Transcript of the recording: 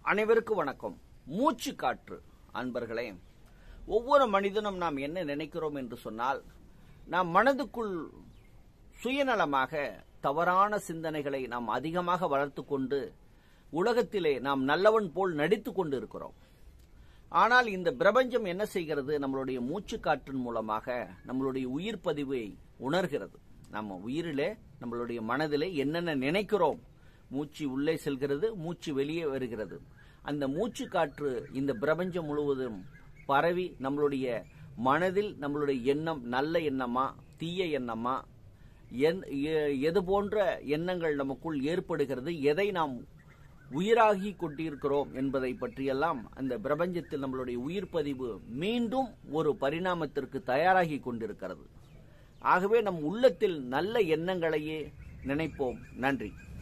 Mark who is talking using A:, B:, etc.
A: அனைவருக்கும் வணக்கம் மூச்சு காற்று அன்பர்களே ஒவ்வொரு மனிதனும் நாம் என்ன நினைக்கிறோம் என்று சொன்னால் நாம் மனதுக்குள் சுயநலமாக தவறான சிந்தனைகளை நாம் அதிகமாக வளர்த்து கொண்டு உலகத்திலே நாம் நல்லவன் போல் நடித்துக் கொண்டு இருக்கிறோம் ஆனால் இந்த பிரபஞ்சம் என்ன செய்கிறது நம்மளுடைய மூச்சு காற்றின் மூலமாக நம்மளுடைய உயிர் பதிவை உணர்கிறது நம்ம உயிரிலே நம்மளுடைய மனதிலே என்னென்ன நினைக்கிறோம் மூச்சு உள்ளே செல்கிறது மூச்சு வெளியே வருகிறது அந்த மூச்சு காற்று இந்த பிரபஞ்சம் முழுவதும் பரவி நம்மளுடைய மனதில் நம்மளுடைய எண்ணம் நல்ல எண்ணமா தீய எண்ணமா என்- எ- எது போன்ற எண்ணங்கள் நமக்குள் ஏற்படுகிறது எதை நாம் உயிராகி கொண்டிருக்கிறோம் என்பதை பற்றியெல்லாம் அந்த பிரபஞ்சத்தில் நம்மளுடைய உயிர் பதிவு மீண்டும் ஒரு பரிணாமத்திற்கு தயாராகி கொண்டிருக்கிறது ஆகவே நம் உள்ளத்தில் நல்ல எண்ணங்களையே நினைப்போம் நன்றி